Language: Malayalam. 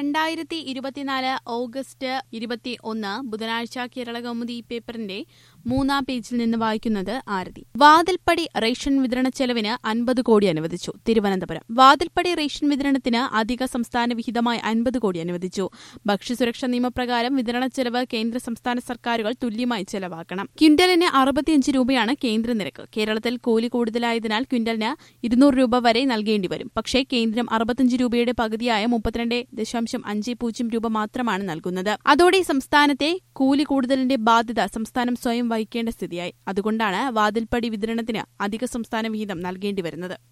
രണ്ടായിരത്തി ഇരുപത്തിനാല് ഓഗസ്റ്റ് ഇരുപത്തി ഒന്ന് ബുധനാഴ്ച കേരള കൗമുദി പേപ്പറിന്റെ മൂന്നാം പേജിൽ നിന്ന് വായിക്കുന്നത് ആരതി വാതിൽപ്പടി റേഷൻ വിതരണ ചെലവിന് അൻപത് കോടി അനുവദിച്ചു തിരുവനന്തപുരം വാതിൽപ്പടി റേഷൻ വിതരണത്തിന് അധിക സംസ്ഥാന വിഹിതമായി അൻപത് കോടി അനുവദിച്ചു ഭക്ഷ്യസുരക്ഷാ നിയമപ്രകാരം വിതരണ ചെലവ് കേന്ദ്ര സംസ്ഥാന സർക്കാരുകൾ തുല്യമായി ചെലവാക്കണം ക്വിന്റലിന് അറുപത്തിയഞ്ച് രൂപയാണ് കേന്ദ്ര നിരക്ക് കേരളത്തിൽ കൂലി കൂടുതലായതിനാൽ ക്വിന്റലിന് ഇരുന്നൂറ് രൂപ വരെ നൽകേണ്ടി വരും പക്ഷേ കേന്ദ്രം അറുപത്തിയഞ്ച് രൂപയുടെ പകുതിയായ മുപ്പത്തിരണ്ട് ദശാംശം അഞ്ച് പൂജ്യം രൂപ മാത്രമാണ് നൽകുന്നത് അതോടെ സംസ്ഥാനത്തെ കൂലി കൂടുതലിന്റെ ബാധ്യത സംസ്ഥാനം സ്വയം വഹിക്കേണ്ട സ്ഥിതിയായി അതുകൊണ്ടാണ് വാതിൽപ്പടി വിതരണത്തിന് അധിക സംസ്ഥാന വിഹിതം നൽകേണ്ടി വരുന്നത്